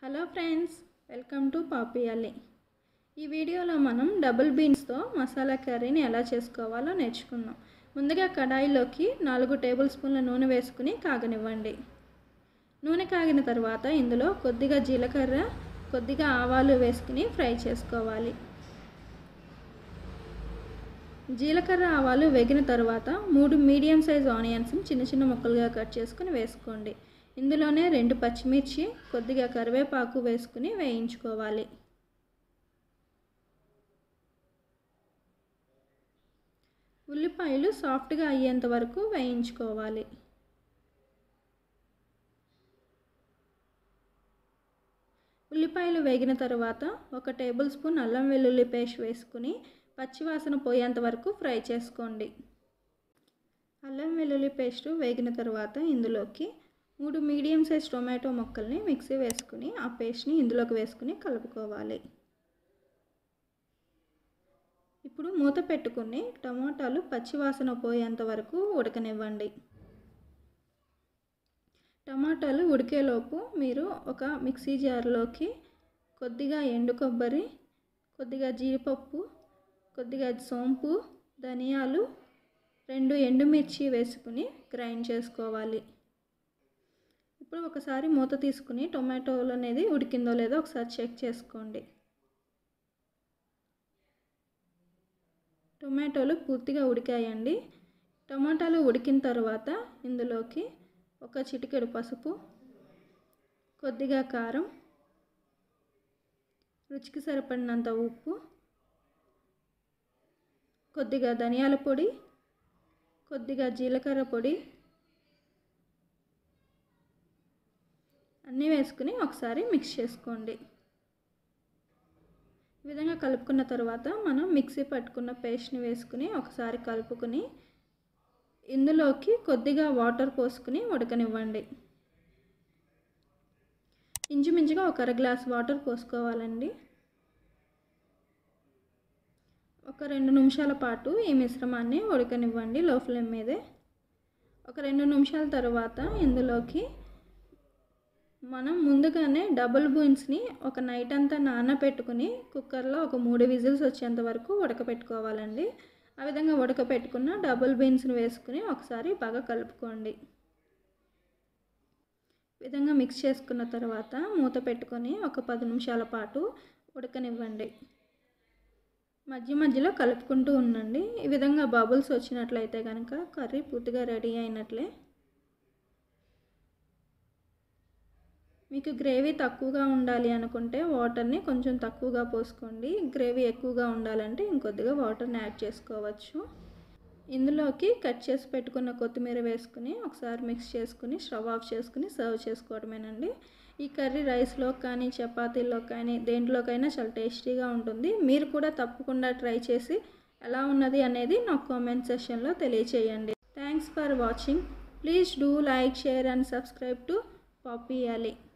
hello friends welcome to పాపియాలి ఈ వీడియోలో మనం డబుల్ బీన్స్తో మసాలా కర్రీని ఎలా చేసుకోవాలో నేర్చుకుందాం ముందుగా కడాయిలోకి నాలుగు టేబుల్ స్పూన్ల నూనె వేసుకుని కాగనివ్వండి నూనె కాగిన తర్వాత ఇందులో కొద్దిగా జీలకర్ర కొద్దిగా ఆవాలు వేసుకుని ఫ్రై చేసుకోవాలి జీలకర్ర ఆవాలు వేగిన తర్వాత మూడు మీడియం సైజ్ ఆనియన్స్ని చిన్న చిన్న ముక్కలుగా కట్ చేసుకుని వేసుకోండి ఇందులోనే రెండు పచ్చిమిర్చి కొద్దిగా కరివేపాకు వేసుకుని వేయించుకోవాలి ఉల్లిపాయలు సాఫ్ట్గా అయ్యేంత వరకు వేయించుకోవాలి ఉల్లిపాయలు వేగిన తర్వాత ఒక టేబుల్ స్పూన్ అల్లం వెల్లుల్లి పేస్ట్ వేసుకుని పచ్చివాసన పోయేంత వరకు ఫ్రై చేసుకోండి అల్లం వెల్లుల్లి పేస్ట్ వేగిన తర్వాత ఇందులోకి మూడు మీడియం సైజ్ టొమాటో ముక్కల్ని మిక్సీ వేసుకుని ఆ పేస్ట్ని ఇందులోకి వేసుకుని కలుపుకోవాలి ఇప్పుడు మూత పెట్టుకుని టమాటాలు పచ్చివాసన పోయేంత వరకు ఉడకనివ్వండి టమాటాలు ఉడికేలోపు మీరు ఒక మిక్సీ జార్లోకి కొద్దిగా ఎండు కొబ్బరి కొద్దిగా జీడిపప్పు కొద్దిగా సోంపు ధనియాలు రెండు ఎండుమిర్చి వేసుకుని గ్రైండ్ చేసుకోవాలి ఇప్పుడు ఒకసారి మూత తీసుకుని టొమాటోలు అనేది ఉడికిందో లేదో ఒకసారి చెక్ చేసుకోండి టొమాటోలు పూర్తిగా ఉడికాయండి టమాటాలు ఉడికిన తర్వాత ఇందులోకి ఒక చిటికెడు పసుపు కొద్దిగా కారం రుచికి సరిపడినంత ఉప్పు కొద్దిగా ధనియాల పొడి కొద్దిగా జీలకర్ర పొడి అన్నీ వేసుకుని ఒకసారి మిక్స్ చేసుకోండి ఈ విధంగా కలుపుకున్న తర్వాత మనం మిక్సీ పట్టుకున్న పేస్ట్ని వేసుకుని ఒకసారి కలుపుకుని ఇందులోకి కొద్దిగా వాటర్ పోసుకుని ఉడకనివ్వండి ఇంచుమించుగా ఒక అర గ్లాస్ వాటర్ పోసుకోవాలండి ఒక రెండు నిమిషాల పాటు ఈ మిశ్రమాన్ని ఉడకనివ్వండి లో ఫ్లేమ్ మీదే ఒక రెండు నిమిషాల తర్వాత ఇందులోకి మనం ముందుగానే డబుల్ బీన్స్ని ఒక నైట్ అంతా నానబెట్టుకుని కుక్కర్లో ఒక మూడు విజిల్స్ వచ్చేంత వరకు ఉడకపెట్టుకోవాలండి ఆ విధంగా ఉడకపెట్టుకున్న డబుల్ బీన్స్ని వేసుకుని ఒకసారి బాగా కలుపుకోండి విధంగా మిక్స్ చేసుకున్న తర్వాత మూత పెట్టుకొని ఒక పది నిమిషాల పాటు ఉడకనివ్వండి మధ్య మధ్యలో కలుపుకుంటూ ఉండండి ఈ విధంగా బబుల్స్ వచ్చినట్లయితే కనుక కర్రీ పూర్తిగా రెడీ అయినట్లే మీకు గ్రేవీ తక్కువగా ఉండాలి అనుకుంటే వాటర్ని కొంచెం తక్కువగా పోసుకోండి గ్రేవీ ఎక్కువగా ఉండాలంటే ఇంకొద్దిగా వాటర్ని యాడ్ చేసుకోవచ్చు ఇందులోకి కట్ చేసి పెట్టుకున్న కొత్తిమీర వేసుకుని ఒకసారి మిక్స్ చేసుకుని స్టవ్ ఆఫ్ చేసుకుని సర్వ్ చేసుకోవడమేనండి ఈ కర్రీ రైస్లో కానీ చపాతీలో కానీ దేంట్లోకైనా చాలా టేస్టీగా ఉంటుంది మీరు కూడా తప్పకుండా ట్రై చేసి ఎలా ఉన్నది అనేది నాకు కామెంట్ సెషన్లో తెలియచేయండి thanks for watching please do like share and subscribe to పాపీ అలీ